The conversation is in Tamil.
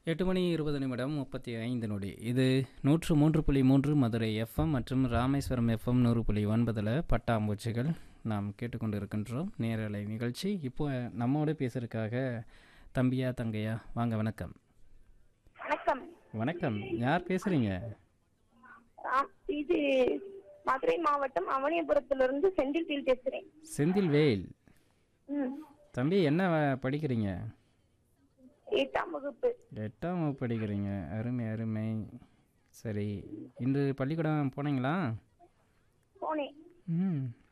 எட்டு மணி இருபது நிமிடம் முப்பத்தி ஐந்து நொடி இது நூற்று மூன்று புள்ளி மூன்று மதுரை எஃப்எம் மற்றும் ராமேஸ்வரம் எஃப்எம் நூறு புள்ளி ஒன்பதில் பட்டாம்பூச்சிகள் நாம் கேட்டுக்கொண்டு இருக்கின்றோம் நேரலை நிகழ்ச்சி இப்போ நம்மோடு பேசுறதுக்காக தம்பியா தங்கையா வாங்க வணக்கம் வணக்கம் வணக்கம் யார் பேசுகிறீங்க ஆ, இது மதுரை மாவட்டம் அவனியபுரத்திலிருந்து செந்தில் பீல் பேசுறேன் செந்தில் வேல் ம் தம்பி என்ன வ- படிக்கிறீங்க எட்டாம் வகுப்பு எட்டாம் வகுப்பு படிக்கிறீங்க அருமை அருமை சரி இன்று பள்ளிக்கூடம் போனீங்களா போனேன் ம்